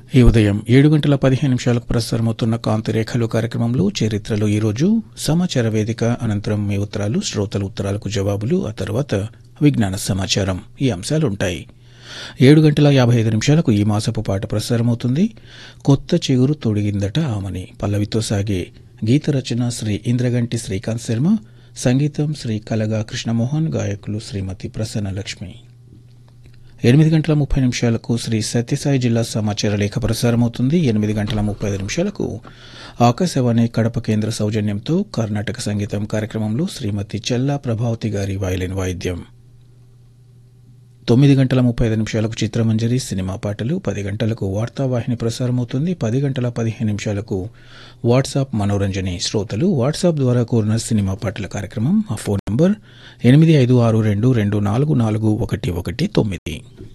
ఈ ఉదయం ఏడు గంటల పదిహేను నిమిషాలకు ప్రసారమవుతున్న కాంతి రేఖలు కార్యక్రమంలో చరిత్రలో ఈరోజు సమాచార వేదిక అనంతరం మీ ఉత్తరాలు శ్రోతల ఉత్తరాలకు జవాబులు ఆ తర్వాత విజ్ఞాన సమాచారం ఈ అంశాలుంటాయి ఏడు గంటల యాభై ఐదు నిమిషాలకు ఈ మాసపు పాట ప్రసారమవుతుంది కొత్త చిగురు తొడిగిందట ఆమని పల్లవితో సాగే గీత రచన శ్రీ ఇంద్రగంటి శ్రీకాంత్ శర్మ సంగీతం శ్రీ కలగా కృష్ణమోహన్ గాయకులు శ్రీమతి ప్రసన్న లక్ష్మి ఎనిమిది గంటల ముప్పై నిమిషాలకు శ్రీ సత్యసాయి జిల్లా సమాచార లేఖ ప్రసారమవుతుంది ఎనిమిది గంటల ముప్పై ఐదు నిమిషాలకు ఆకాశవాణి కడప కేంద్ర సౌజన్యంతో కర్ణాటక సంగీతం కార్యక్రమంలో శ్రీమతి చెల్లా ప్రభావతి గారి వయలిన్ వాయిద్యం తొమ్మిది గంటల ముప్పై ఐదు నిమిషాలకు చిత్రమంజరి సినిమా పాటలు పది గంటలకు వార్తావాహిని ప్రసారమవుతుంది పది గంటల పదిహేను నిమిషాలకు వాట్సాప్ మనోరంజని శ్రోతలు వాట్సాప్ ద్వారా కోరిన సినిమా పాటల కార్యక్రమం ఆ ఫోన్ నంబర్ ఎనిమిది ఐదు ఆరు రెండు రెండు నాలుగు నాలుగు ఒకటి ఒకటి తొమ్మిది